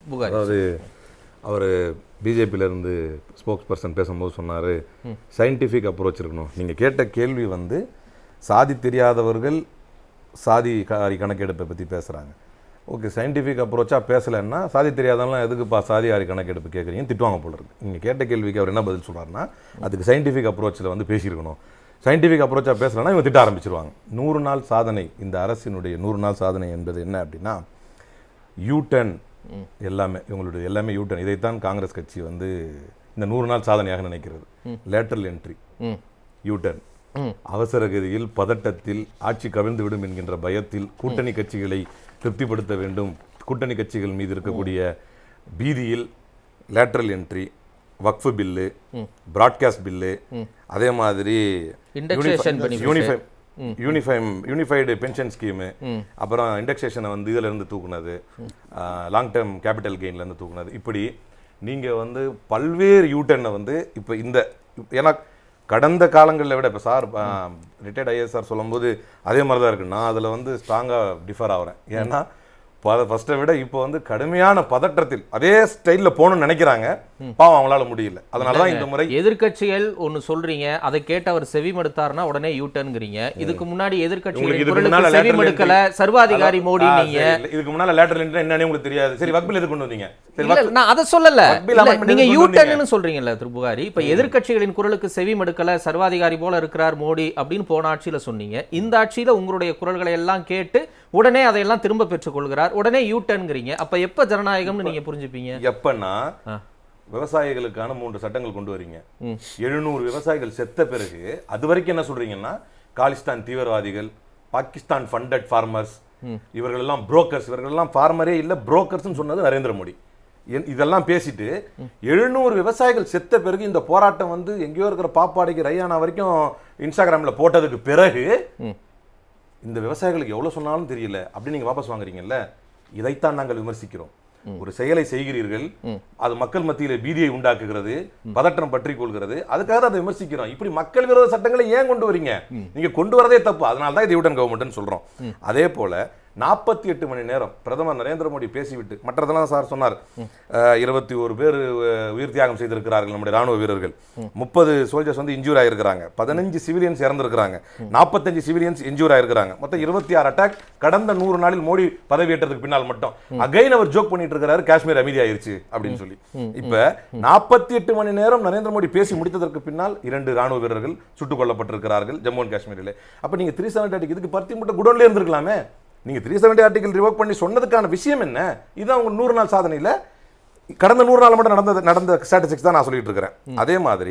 புகாரி அதாவது அவர் பிஜேபியிலேருந்து spokes person பேசும்போது சொன்னார் சயின்டிஃபிக் அப்ரோச் இருக்கணும் நீங்கள் கேட்ட கேள்வி வந்து சாதி தெரியாதவர்கள் சாதி காரி கணக்கெடுப்பை பற்றி பேசுகிறாங்க ஓகே சயின்டிஃபிக் அப்ரோச்சாக பேசலைன்னா சாதி தெரியாதவங்களாம் எதுக்குப்பா சாதி ஆரி கணக்கெடுப்பு கேட்குறீங்கன்னு திட்டுவாங்க போல இருக்கு நீங்கள் கேட்ட கேள்விக்கு அவர் என்ன பதில் சொல்றாருன்னா அதுக்கு சயின்டிஃபிக் அப்ரோச்சில் வந்து பேசியிருக்கணும் சயின்டிஃபிக் அப்ரோச்சாக பேசலைன்னா இவங்க திட்ட ஆரம்பிச்சிருவாங்க நூறு நாள் சாதனை இந்த அரசினுடைய நூறு நாள் சாதனை என்பது என்ன அப்படின்னா யூட்டன் எல்லாமே இவங்களுடைய எல்லாமே யூட்டன் இதைத்தான் காங்கிரஸ் கட்சி வந்து இந்த நூறு நாள் சாதனையாக நினைக்கிறது லேட்டரல் என்ட்ரி ம் யூட்டன் அவசர கதியில் பதட்டத்தில் ஆட்சி கவிழ்ந்து விடும் என்கின்ற பயத்தில் கூட்டணி கட்சிகளை திருப்திப்படுத்த வேண்டும் கூட்டணி கட்சிகள் மீது இருக்கக்கூடிய பீதியில் லேட்டரல் என்ட்ரி வக்ஃபு பில்லு பிராட்காஸ்ட் பில்லு அதே மாதிரி Indexation benefits. யூனிஃபைம் யூனிஃபைம் யூனிஃபைடு பென்ஷன் ஸ்கீமு அப்புறம் இண்டெக்ஸேஷனை வந்து இதுல இருந்து தூக்குனது லாங் டேர்ம் கேபிட்டல் கெயின்ல இருந்து தூக்குனது இப்படி நீங்க வந்து பல்வேறு யூட்டர்னை வந்து இப்போ இந்த ஏன்னா கடந்த காலங்களில் விட இப்போ சார் ரிட்டையர்ட் ஐஏஎஸ் சார் சொல்லும்போது அதே மாதிரி தான் இருக்கு நான் அதில் வந்து ஸ்ட்ராங்காக டிஃபர் ஆகிறேன் ஏன்னா பத ஃபர்ஸ்ட்டை விட இப்போ வந்து கடுமையான பதற்றத்தில் அதே ஸ்டைலில் போகணும்னு நினைக்கிறாங்க பாவம் அவங்களால முடியல அதனால தான் இந்த முறை எதிர்க்கட்சிகள் ஒன்னு சொல்றீங்க அதை கேட்டு அவர் செவிமடுத்தாருன்னா உடனே யூட்டர்ன்ங்கிறீங்க இதுக்கு முன்னாடி உங்களுக்கு எதிர்க்கட்சிகளின் இதுக்கு குரலுக்கு முன்னால செவி lateral மடுக்கல entry- சர்வாதிகாரி அதான், மோடி ஆ, நீங்க சரி, இல்ல, இதுக்கு முன்னால லேட்டரல் என்ட்ரி என்னன்னு உங்களுக்கு தெரியாது சரி வக்பில் எது கொண்டு வந்தீங்க சரி இல்ல, வக்ஃப் நான் அதை சொல்லல வக்பில் இல்ல, amendment நீங்க எதுக்கு கொண்டு யூட்டர்ன்னு சொல்றீங்கல்ல திரு புகாரி இப்ப எதிர்க்கட்சிகளின் குரலுக்கு செவி மடுக்கல சர்வாதிகாரி போல இருக்கிறார் மோடி அப்படின்னு போன ஆட்சியில சொன்னீங்க இந்த ஆட்சியில உங்களுடைய குரல்களை எல்லாம் கேட்டு உடனே அதையெல்லாம் திரும்ப பெற்றுக் கொள்கிறார் உடனே யூட்டர்ன்ங்கிறீங்க அப்ப எப்ப ஜனநாயகம்னு நீங்க புரிஞ்சுப்பீங்க எப்பன்னா ஆ. விவசாயிகளுக்கான மூன்று சட்டங்கள் கொண்டு வரீங்க ம். எழுநூறு விவசாயிகள் செத்த பிறகு அது வரைக்கும் என்ன சொல்றீங்கன்னா காலிஸ்தான் தீவிரவாதிகள் பாகிஸ்தான் ஃபண்டட் ஃபார்மர்ஸ் இவர்கள் எல்லாம் புரோக்கர்ஸ் இவர்கள் எல்லாம் ஃபார்மரே இல்ல புரோக்கர்ஸ்னு சொன்னது நரேந்திர மோடி என்- இதெல்லாம் பேசிட்டு எழுநூறு விவசாயிகள் செத்த பிறகு இந்த போராட்டம் வந்து எங்கேயோ இருக்கிற பாப்பாடைக்கு ரையானா வரைக்கும் இன்ஸ்டாகிராம்ல போட்டதுக்கு பிறகு இந்த விவசாயிகளுக்கு எவ்வளவு சொன்னாலும் தெரியல அப்படி நீங்க வாபஸ் வாங்குறீங்கல்ல இதைத்தான் நாங்கள் விமர்சிக்கிறோம் ஒரு செயலை செய்கிறீர்கள் அது மக்கள் மத்தியில பீதியை உண்டாக்குகிறது பதற்றம் பற்றி கொள்கிறது அதுக்காக தான் அதை விமர்சிக்கிறோம் இப்படி மக்கள் விரோத சட்டங்களை ஏன் கொண்டு வரீங்க நீங்க கொண்டு வரதே தப்பு அதனால தான் இது யூட்டன் கவர்மெண்ட்னு சொல்றோம் அதே போல நாற்பத்தி எட்டு மணி நேரம் பிரதமர் நரேந்திர மோடி பேசிவிட்டு மற்றதெல்லாம் சார் சொன்னார் இருபத்தி ஒரு பேர் அஹ், உயிர் தியாகம் செய்திருக்கிறார்கள் நம்முடைய ராணுவ வீரர்கள் முப்பது சோல்ஜர்ஸ் வந்து இன்ஜூர் ஆயிருக்கிறாங்க பதினஞ்சு சிவிலியன்ஸ் இறந்திருக்கிறாங்க நாற்பத்தஞ்சு சிவிலியன்ஸ் இன்ஜூர் ஆயிருக்கிறாங்க மொத்தம் இருபத்தி ஆறு அட்டாக் கடந்த நூறு நாளில் மோடி பதவியேற்றதுக்கு பின்னால் மட்டும் அகைன் அவர் ஜோக் பண்ணிட்டு இருக்கிறாரு காஷ்மீர் அமைதியாயிருச்சு அப்படின்னு சொல்லி இப்ப நாற்பத்தி எட்டு மணி நேரம் நரேந்திர மோடி பேசி முடித்ததற்கு பின்னால் இரண்டு ராணுவ வீரர்கள் சுட்டுக் கொல்லப்பட்டிருக்கிறார்கள் ஜம்மு அண்ட் காஷ்மீரில் அப்ப நீங்க த்ரீ செவன்டி இதுக்கு பருத்தி மட்டும் குடோன்ல இருந்திருக்கலாமே நீங்க த்ரீ செவன்டி ஆர்டிகல் ரிவோக் பண்ணி சொன்னதுக்கான விஷயம் என்ன இதுதான் உங்க நூறு நாள் சாதனையில கடந்த நூறு நாள் மட்டும் நடந்த நடந்த ஸ்டாட்டிஸ்டிக்ஸ் தான் நான் சொல்லிட்டு இருக்கிறேன் அதே மாதிரி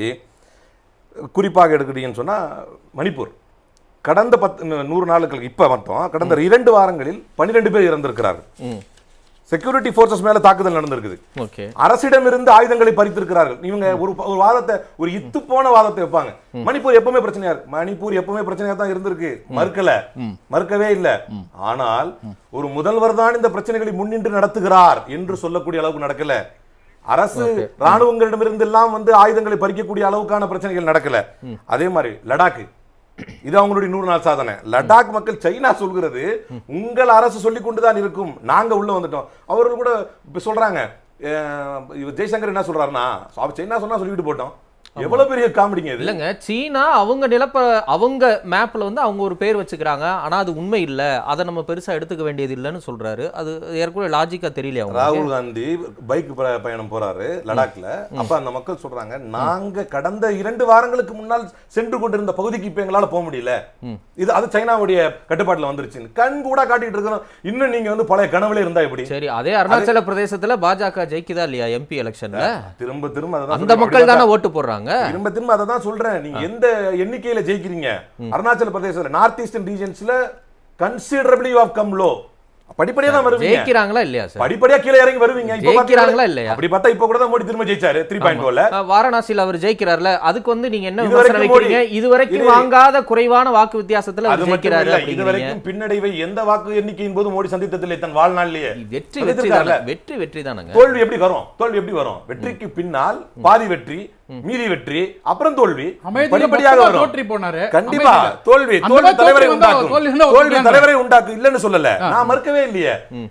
குறிப்பாக எடுக்கிறீங்கன்னு சொன்னா மணிப்பூர் கடந்த பத்து நூறு நாளுக்கு இப்ப மட்டும் கடந்த இரண்டு வாரங்களில் பன்னிரெண்டு பேர் இறந்திருக்கிறார்கள் செக்யூரிட்டி ஃபோர்ஸஸ் மேல தாக்குதல் நடந்திருக்குது ஓகே அரசிடமிருந்து ஆயுதங்களை பறித்திருக்கிறார்கள் இவங்க ஒரு ஒரு வாதத்தை ஒரு இத்து போன வாதத்தை வைப்பாங்க மணிப்பூர் எப்பவுமே பிரச்சனையா இருக்கு மணிப்பூர் எப்பவுமே பிரச்சனையா தான் இருந்திருக்கு மறுக்கல மறுக்கவே இல்ல ஆனால் ஒரு முதல்வர் தான் இந்த பிரச்சனைகளை முன்னின்று நடத்துகிறார் என்று சொல்லக்கூடிய அளவுக்கு நடக்கல அரசு ராணுவங்களிடமிருந்து எல்லாம் வந்து ஆயுதங்களை பறிக்கக்கூடிய அளவுக்கான பிரச்சனைகள் நடக்கல அதே மாதிரி லடாக் இது அவங்களுடைய நூறு நாள் சாதனை லடாக் மக்கள் சைனா சொல்கிறது உங்கள் அரசு சொல்லிக் கொண்டுதான் இருக்கும் நாங்க உள்ள வந்துட்டோம் அவர்கள் கூட இப்ப சொல்றாங்க அஹ், இவர் ஜெய்சங்கர் என்ன சொல்றாருன்னா அவர் சைனா சொன்னா சொல்லிட்டு போட்டோம் எவ்வளவு பெரிய காமெடிங்க இது இல்லங்க சீனா அவங்க நிலப்ப அவங்க மேப்ல வந்து அவங்க ஒரு பேர் வச்சுக்கிறாங்க ஆனா அது உண்மை இல்ல அதை நம்ம பெருசா எடுத்துக்க வேண்டியது இல்லைன்னு சொல்றாரு அது ஏற்கனவே லாஜிக்கா தெரியல அவங்க ராகுல் காந்தி பைக் பயணம் போறாரு லடாக்ல அப்ப அந்த மக்கள் சொல்றாங்க நாங்க கடந்த இரண்டு வாரங்களுக்கு முன்னால் சென்று கொண்டிருந்த பகுதிக்கு இப்ப எங்களால போக முடியல இது அது சைனாவுடைய கட்டுப்பாட்டுல வந்துருச்சு கண் கூட காட்டிட்டு இருக்கிறோம் இன்னும் நீங்க வந்து பழைய கனவுல இருந்தா எப்படி சரி அதே அருணாச்சல பிரதேசத்துல பாஜக ஜெயிக்குதா இல்லையா எம்பி எலெக்ஷன்ல திரும்ப திரும்ப அதான் அந்த சொல்றேன். மக்கள் அப்படி தானே ஓட்டு போடுறாங்க திரும்ப திரும்ப அதை தான் சொல்றேன் நீங்க எந்த எண்ணிக்கையில ஜெயிக்கிறீங்க அருணாச்சல பிரதேசத்துல நார்த் ஈஸ்டர்ன் ரீஜன்ஸ்ல கன்சிடரபிளி ஆஃப் கம் லோ படிப்படியா தான் வருவீங்க ஜெயிக்கிறாங்களா இல்லையா சார் படிப்படியா கீழே இறங்கி வருவீங்க இப்ப ஜெயிக்கிறாங்களா பாத்தீங்களா? இல்லையா? அப்படி பார்த்தா இப்ப கூட தான் மோடி திரும்ப ஜெயிச்சாரு த்ரீ பாயிண்ட் ஓல அஹ் வாரணாசியில அவர் ஜெயிக்கிறார்ல அதுக்கு வந்து நீங்க என்ன இது விமர்சனம் வரைக்கும் வைக்கிறீங்க மோடி- இது வரைக்கும் இது- வாங்காத குறைவான வாக்கு வித்தியாசத்துல அது அவர் மட்டும் ஜெயிக்கிறாரு இல்ல இது அப்படிங்கிறீங்க வரைக்கும் பின்னடைவை எந்த வாக்கு எண்ணிக்கையின் போது மோடி சந்தித்ததில்லை தன் வாழ்நாளிலேயே வெற்றி வெற்றி சந்தித்திருக்காருல்ல? தானே வெற்றி வெற்றி தானங்க தோல்வி எப்படி வரும் தோல்வி எப்படி வரும் வெற்றிக்கு பின்னால் பாதி வெற்றி மீதி வெற்றி அப்புறம் தோல்வி அமைதியில படிப்படியாக மொத்தமா வரும் தோற்றி போனாரு கண்டிப்பா அமைதியில. தோல்வி அந்த தோல்வி மாதிரி தலைவரை தோல்வி வந்தா உண்டாக்கும் தோல்வி வந்தா தோல்வி ஒத்துக்கலாங்க. தலைவரை உண்டாக்கும் இல்லன்னு சொல்லல நான் மறுக்கவே இல்லையே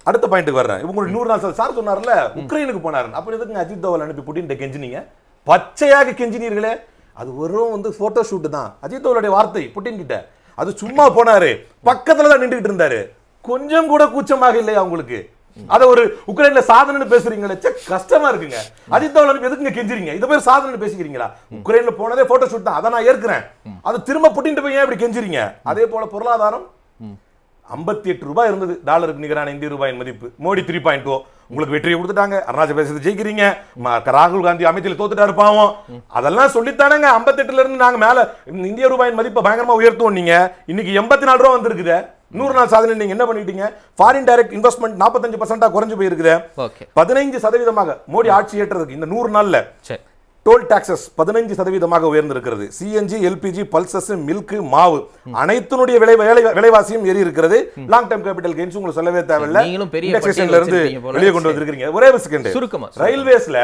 அடுத்த பாயிண்ட்டுக்கு வர்றேன் உங்களுக்கு நூறு நாள் சார் சார் சொன்னார்ல உக்ரைனுக்கு போனாரு அப்புறம் எதுக்கு அஜித் தோவல் அனுப்பி புட்டின் கெஞ்சினீங்க பச்சையாக கெஞ்சினீர்களே அது வெறும் வந்து போட்டோ ஷூட் தான் அஜித் தோவலுடைய வார்த்தை புட்டின் கிட்ட அது சும்மா போனாரு பக்கத்துல தான் நின்றுகிட்டு இருந்தாரு கொஞ்சம் கூட கூச்சமாக இல்லையா உங்களுக்கு அத ஒரு உக்ரைன்ல சாதனைன்னு பேசுறீங்களே ச்சே, கஷ்டமா இருக்குங்க அஜித் தோவல் அனுப்பி எதுக்குங்க கெஞ்சுறீங்க இதை பேர் சாதனைன்னு பேசிக்கிறீங்களா உக்ரைன்ல போனதே போட்டோ ஷூட் தான் அதை நான் ஏற்கிறேன் அது திரும்ப புட்டின் போய் ஏன் இப்படி கெஞ்சுறீங்க அதே போல பொருளாதாரம் ஐம்பத்தி எட்டு ரூபாய் இருந்தது டாலருக்கு நிகரான இந்திய ரூபாயின் மதிப்பு மோடி த்ரீ பாயிண்ட் ஓ உங்களுக்கு வெற்றியை கொடுத்துட்டாங்க அருணாச்சல பிரதேசத்தை ஜெயிக்கிறீங்க ம- ராகுல் காந்தி அமைச்சர் தோத்துட்டாரு பாவம் அதெல்லாம் சொல்லித்தானங்க 58 இருந்து நாங்க மேல இந்த இந்திய ரூபாயின் மதிப்பை பயங்கரமா உயர்த்துவோம் நீங்க இன்னைக்கு எண்பத்தி நாலு ரூபா வந்திருக்குது நூறு நாள் சாதனை நீங்க என்ன பண்ணிட்டீங்க ஃபாரின் டைரக்ட் இன்வெஸ்ட்மெண்ட் நாற்பத்தஞ்சு பர்சன்டா குறைஞ்சு போயிருக்குது ஓகே பதினைஞ்சு சதவீதமாக மோடி ஆட்சி ஏற்றதுக்கு இந்த நூறு நாள்ல சரி டோல் டாக்ஸஸ் பதினைஞ்சு சதவீதமாக உயர்ந்திருக்கிறது சிஎன்ஜி எல்பிஜி பல்சஸ் மில்க் மாவு அனைத்தினுடைய விலை விலை- விலைவாசியும் ஏறி இருக்கிறது லாங் டைம் கேபிட்டல் கெயின்ஸ் உங்களுக்கு சொல்லவே தேவையில்ல நீங்களும் பெரிய Indexationல பட்டியல் இருந்து வச்சிருப்பீங்க போல. வெளியே கொண்டு வந்திருக்கீங்க ஒரே ஒரு செகண்ட் சுருக்கமா, சுருக்கமா. ரயில்வேஸ்ல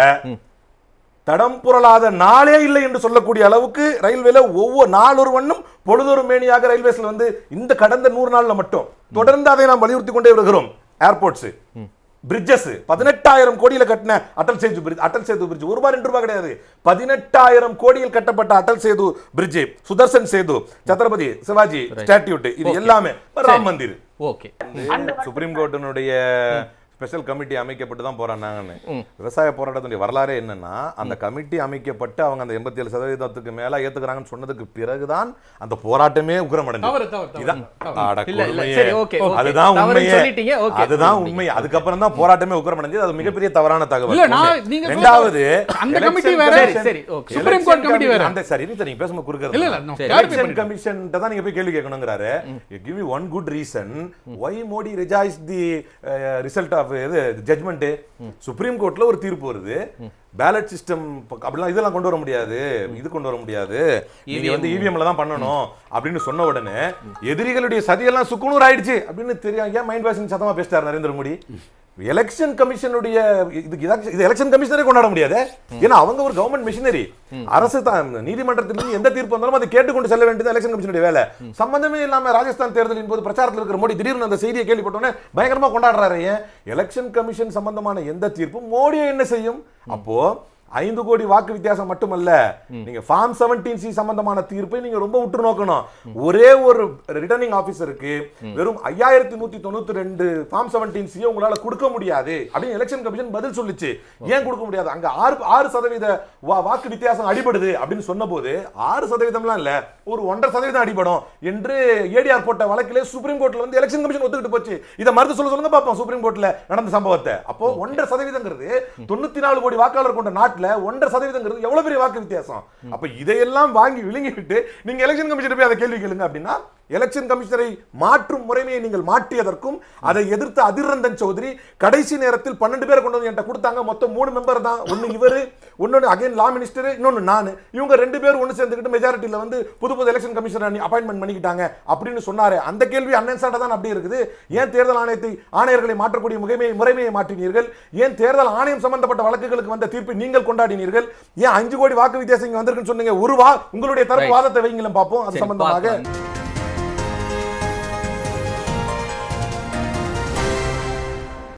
தடம் புரளாத நாளே இல்லை என்று சொல்லக்கூடிய அளவுக்கு ரயில்வேல ஒவ்வொரு நாளொரு வண்ணம் பொழுதொரு மேனியாக ரயில்வேஸ்ல வந்து இந்த கடந்த நூறு நாள்ல மட்டும் தொடர்ந்து அதை நாம் வலியுறுத்தி கொண்டே வருகிறோம் ஏர்போர்ட்ஸ் பிரிட்ஜஸ் பதினெட்டாயிரம் கோடியில கட்டின அட்டல் சேது பிரிட்ஜ் அட்டல் சேது பிரிட்ஜ் ஒரு ரூபாய் ரெண்டு ரூபாய் கிடையாது பதினெட்டாயிரம் கோடியில் கட்டப்பட்ட அட்டல் சேது பிரிட்ஜ் சுதர்சன் சேது சத்ரபதி சிவாஜி ஸ்டாட்யூட் இது எல்லாமே ராம் மந்திர் ஓகே சுப்ரீம் கோர்ட்டினுடைய ஸ்பெஷல் கமிட்டி அமைக்கப்பட்டு தான் போறாங்கன்னு விவசாய போராட்டத்துடைய வரலாறே என்னன்னா அந்த கமிட்டி அமைக்கப்பட்டு அவங்க அந்த எண்பத்தி ஏழு சதவீதத்துக்கு மேல ஏத்துக்கிறாங்கன்னு சொன்னதுக்கு பிறகுதான் அந்த போராட்டமே தவறு, உக்ரமடைஞ்சது தவறு, தவறு. இதான் தவறு. அட இல்ல, இல்ல, கொடுமையே. சரி, okay, okay. அதுதான் தவறுன்னு உண்மையே சொல்லிட்டீங்க, okay. அதுதான் புரியுது. உண்மை அதுக்கப்புறம் தான் போராட்டமே உக்ரமடைஞ்சது அது மிகப்பெரிய தவறான தகவல் இல்ல, நான் நீங்க ரெண்டாவது அந்த election committee வேற. commission- சரி, சரி, okay. Supreme Court committee வேற. அந்த சரி இரு, நீங்க பேசும்போது குறுக்கிறது இல்ல, இல்ல, no, சரி. clarify எலெக்ஷன் பண்ணிட்டேன். கமிஷன் தான் நீங்க போய் கேள்வி கேட்கணுங்கிறாரு give you one good reason why Modi rejoice the result of இது ஜட்மெண்ட் சுப்ரீம் கோர்ட்ல ஒரு தீர்ப்பு வருது பேலட் சிஸ்டம் அப்படிலாம் இதெல்லாம் கொண்டு வர முடியாது இது கொண்டு வர முடியாது நீங்க வந்து இவிஎம்ல தான் பண்ணணும் அப்படின்னு சொன்ன உடனே எதிரிகளுடைய சதியெல்லாம் சுக்குநூறு ஆயிடுச்சு அப்படின்னு தெரியும் ஏன் மைண்ட் வாஷிங் சத்தமா பேசிட்டார் நரேந்திர மோடி எலெக்ஷன் கமிஷனுடைய இது இது எலெக்ஷன் கமிஷனரே கொண்டாட முடியாது ஏன்னா அவங்க ஒரு கவர்மெண்ட் மிஷினரி அரசு தான் நீதிமன்றத்திலிருந்து எந்த தீர்ப்பு வந்தாலும் அதை கேட்டுக்கொண்டு செல்ல வேண்டியது எலெக்ஷன் கமிஷனுடைய வேலை சம்பந்தமே இல்லாம ராஜஸ்தான் தேர்தலின் போது பிரச்சாரத்தில் இருக்கிற மோடி திடீர்னு அந்த செய்தியை கேள்விப்பட்டோன்னே பயங்கரமா கொண்டாடுறாரு ஏன் எலெக்ஷன் கமிஷன் சம்பந்தமான எந்த தீர்ப்பும் மோடியை என்ன செய்யும் அப்போ ஐந்து கோடி வாக்கு வித்தியாசம் மட்டுமல்ல நீங்க ஃபார்ம் செவன்டீன் சி சம்பந்தமான தீர்ப்பை நீங்க ரொம்ப உற்று நோக்கணும் ஒரே ஒரு ரிட்டர்னிங் ஆபீசருக்கு வெறும் ஐயாயிரத்தி நூத்தி தொண்ணூத்தி ரெண்டு ஃபார்ம் செவன்டீன் சி உங்களால கொடுக்க முடியாது அப்படின்னு எலெக்ஷன் கமிஷன் பதில் சொல்லுச்சு ஏன் கொடுக்க முடியாது அங்க ஆறு ஆறு சதவீத வா- வாக்கு வித்தியாசம் அடிபடுது அப்படின்னு சொன்னபோது ஆறு சதவீதம்லாம் இல்ல ஒரு ஒன்றரை சதவீதம் அடிபடும் என்று ஏடிஆர் போட்ட வழக்கிலே சுப்ரீம் கோர்ட்ல வந்து எலெக்ஷன் கமிஷன் ஒத்துக்கிட்டு போச்சு இதை மறுத்து சொல்ல சொல்லுங்க பார்ப்போம் சுப்ரீம் கோர்ட்ல நடந்த சம்பவத்தை அப்போ ஒன்றரை சதவீதங்கிறது தொண்ணூத்தி நாலு கோடி வாக்காளர் கொண்ட நாட்டுல ஒன்றரை சதவீதங்கிறது எவ்வளவு பெரிய வாக்கு வித்தியாசம் அப்ப இதையெல்லாம் வாங்கி விழுங்கிட்டு நீங்க எலெக்ஷன் கமிஷன் போய் அதை கேள்வி கேளுங்க அப்படின்னா எலெக்ஷன் கமிஷனரை மாற்றும் முறைமையை நீங்கள் மாற்றியதற்கும் அதை எதிர்த்து அதிர்ரந்தன் சௌத்ரி கடைசி நேரத்தில் பன்னெண்டு பேரை கொண்டு வந்து என்கிட்ட கொடுத்தாங்க மொத்தம் மூணு மெம்பர் தான் ஒன்னு இவரு இன்னொன்னு அகைன் லா மினிஸ்டர் இன்னொன்னு நான் இவங்க ரெண்டு பேரும் ஒன்று சேர்ந்துக்கிட்டு மெஜாரிட்டியில வந்து புது புது எலெக்ஷன் கமிஷனர் அப்பாயின்மெண்ட் பண்ணிக்கிட்டாங்க அப்படின்னு சொன்னாரு அந்த கேள்வி அன்அன்சார்டா தான் அப்படி இருக்குது ஏன் தேர்தல் ஆணையத்தை ஆணையர்களை மாற்றக்கூடிய முறைமையை முறைமையை மாற்றினீர்கள் ஏன் தேர்தல் ஆணையம் சம்பந்தப்பட்ட வழக்குகளுக்கு வந்த தீர்ப்பை நீங்கள் கொண்டாடினீர்கள் ஏன் அஞ்சு கோடி வாக்கு வித்தியாசம் இங்க வந்திருக்குன்னு சொன்னீங்க ஒரு வா உங்களுடைய தரப்பு Right. வாதத்தை வைங்களும் பார்ப்போம் அது சரி, சம்பந்தமாக பார்க்கலாம்.